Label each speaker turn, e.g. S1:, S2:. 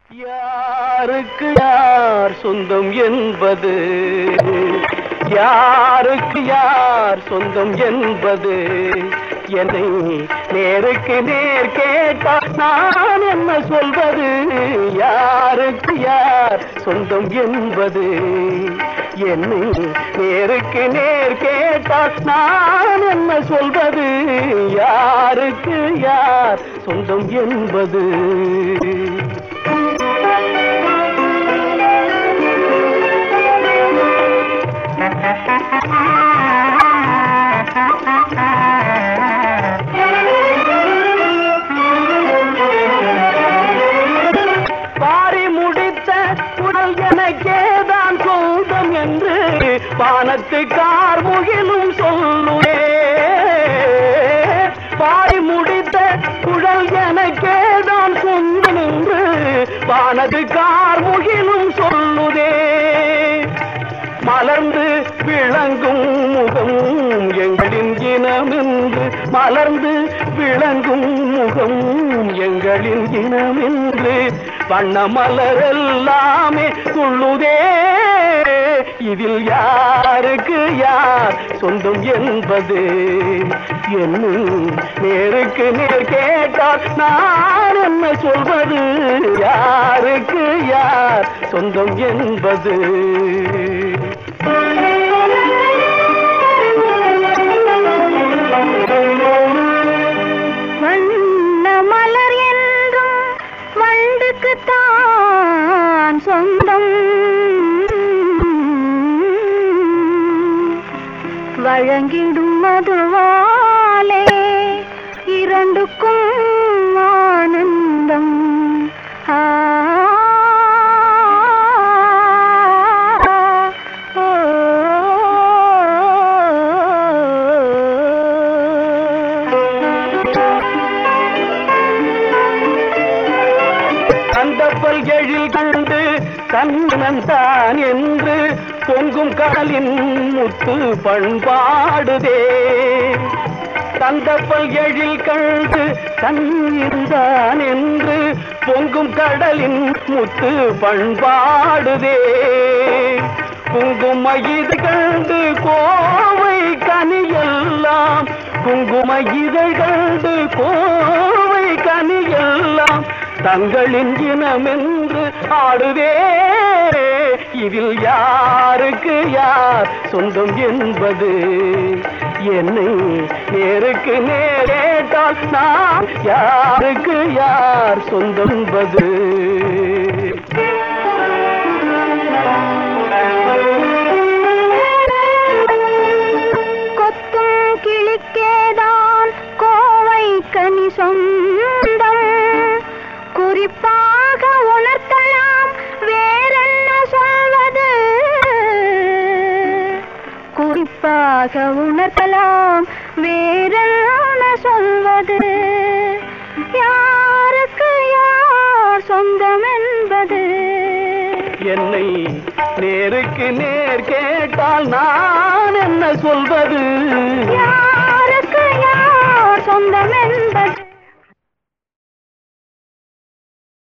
S1: யாருக்கு யார் சொந்தம் என்பது யாருக்கு யார் சொந்தம் என்பது என்னை நேருக்கு நேர் கேட்டால் நான் என்ன சொல்வது யாருக்கு யார் சொந்தம் என்பது என்னை நேருக்கு நேர் கேட்டால் நான் என்ன சொல்வது யாருக்கு யார் சொந்தம் என்பது பாரி முடித்த உடல் எனக்கேதான் சொந்தம் என்று வானத்து கார்முகிலும் சொல்லுவே பாரி முடித்த குழல் எனக்கேதான் சொந்தம் என்று வானது கார்முகிலும் சொல்லுதே மலர்ந்து விளங்கும் முகம் எங்களின் இனமென்று மலர்ந்து விளங்கும் முகம் எங்களின் இனமென்று வண்ண மலரெல்லாமே துள்ளுதே இதில் யாருக்கு யார் சொந்தம் என்பது என்னும் நேருக்கு நேர் கேட்டால் நான் என்ன சொல்வது யாருக்கு யார் சொந்தம் என்பது
S2: வண்ண மலர் என்றும் வண்டுக்குத்தான் சொந்தம் வழங்கிடும் மதுவாலே இரண்டுக்கும் ஆனந்தம் ஆ
S1: அந்த பல்கெழில் கண்டு தன்னன் தான் என்று பொங்கும் கடலின் முத்து பண்பாடுதே தந்த பல்கெழில் கண்டு தன்னிருந்தான் என்று பொங்கும் கடலின் முத்து பண்பாடுதே குங்கும இது கண்டு கோவை கனியெல்லாம் குங்கும இதை கண்டு கோவை கனியெல்லாம் தங்களின் இனமென்று ஆடுவே இதில் யாருக்கு யார் சொந்தம் என்பது என்னை நேருக்கு நேரேட்டால் நான் யாருக்கு யார் சொந்தம் என்பது
S2: கொத்தும் கிளிக்கேதான் கோவை கனி சொந்தம் குறிப்பாக உணர்த்தலாம் வேறென்ன சொல்வது குறிப்பாக உணர்த்தலாம் வேறென்ன சொல்வது யாருக்கு யார் சொந்தம் என்பது
S1: என்னை நேருக்கு நேர் கேட்டால் நான் என்ன சொல்வது
S2: யாருக்கு யார் சொந்தம் என்பது